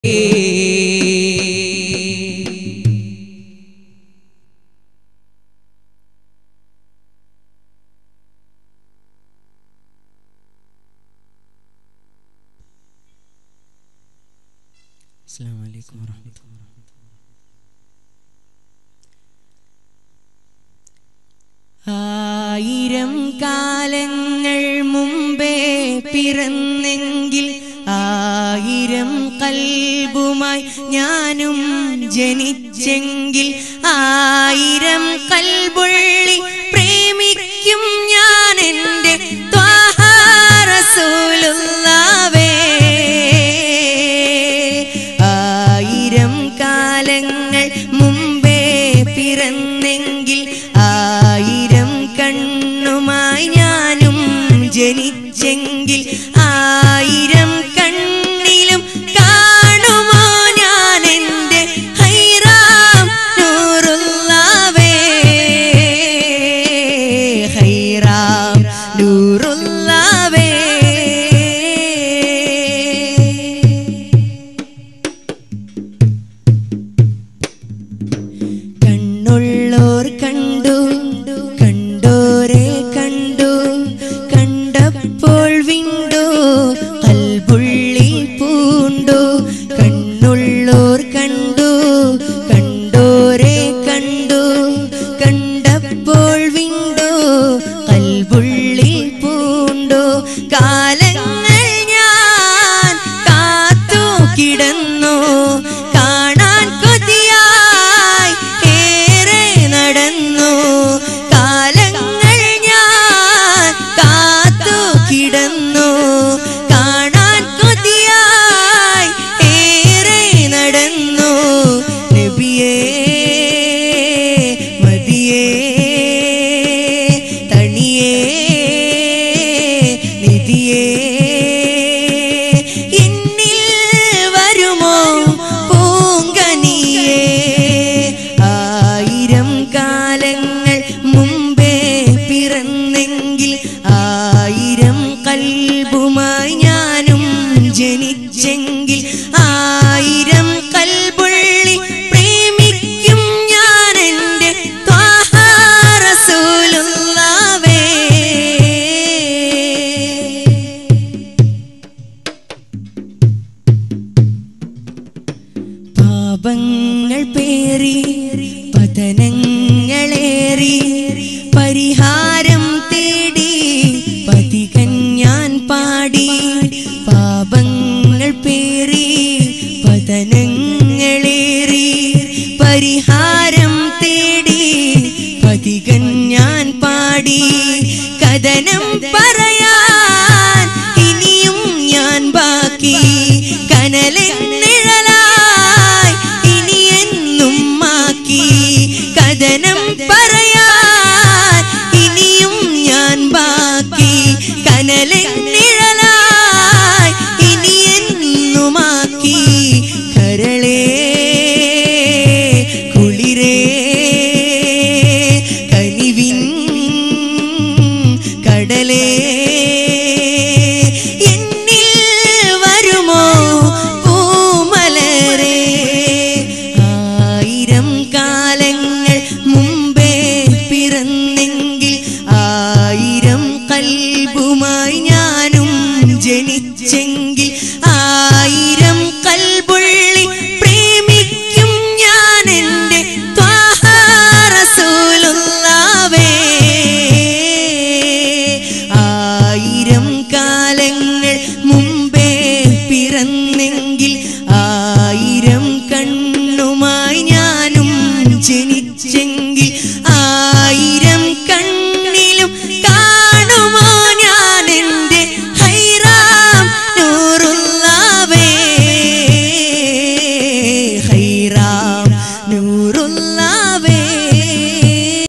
അസ്സാം വലൈക്കും വാഹമത്തുള്ള ആയിരം കാലങ്ങൾ മുമ്പേ പിറന്നെങ്കിൽ ആയിരം കൽബുമായി ഞാനും ജനിച്ചെങ്കിൽ ആയിരം കൽബുള്ളി പ്രേമിക്കും ഞാൻ എൻ്റെ റസൂലുള്ളാവേ ആയിരം കാലങ്ങൾ മുമ്പേ പിറന്നെങ്കിൽ ആയിരം കണ്ണുമായി ഞാനും ജനിച്ചെങ്കിൽ ആയിരം കണ്ണിലും കാണുമോ ഞാൻ എൻ്റെ ഹൈറാം നൂറുള്ളാവേ ഹൈറാം നൂറുള്ളാവേ കണ്ണുള്ളോർ കണ്ടു കണ്ടോരെ കണ്ടു കണ്ടപ്പോൾ വിണ്ടു കൽബുള്ളിൽ പൂണ്ടു കണ്ണുള്ളോർ കണ്ടു കണ്ടോരെ കണ്ടു കണ്ടപ്പോൾ വിണ്ടു കൽബുള്ളിൽ പൂണ്ടു കാലങ്ങൾ ഞാൻ കാത്തു കിടന്നു കാണാൻ കൊതിയായി ഏറെ നടന്നു കാലങ്ങൾ ഞാൻ കാത്തു കിടന്നു കാണാൻ കൊതിയായി ഏറെ നടന്നു നബിയേ മതിയേ തണിയേ നിധിയേ എന്നിൽ വരുമോ പൂങ്കനിയേ ആയിരം കാലങ്ങൾ മുമ്പേ പിറന്നെങ്കിൽ ആയിരം കൽബുമായി ഞാനും ജനിച്ചെങ്കിൽ ആയിരം കൽബുള്ളി പ്രേമിക്കും ഞാൻ എൻ്റെ റസൂലുള്ളാവേ പാപങ്ങൾ പേറി പതനങ്ങളേറി പരിഹാരം തേടി പതികൻ ഞാൻ പാടി പാപങ്ങൾ പേറി പതനങ്ങൾ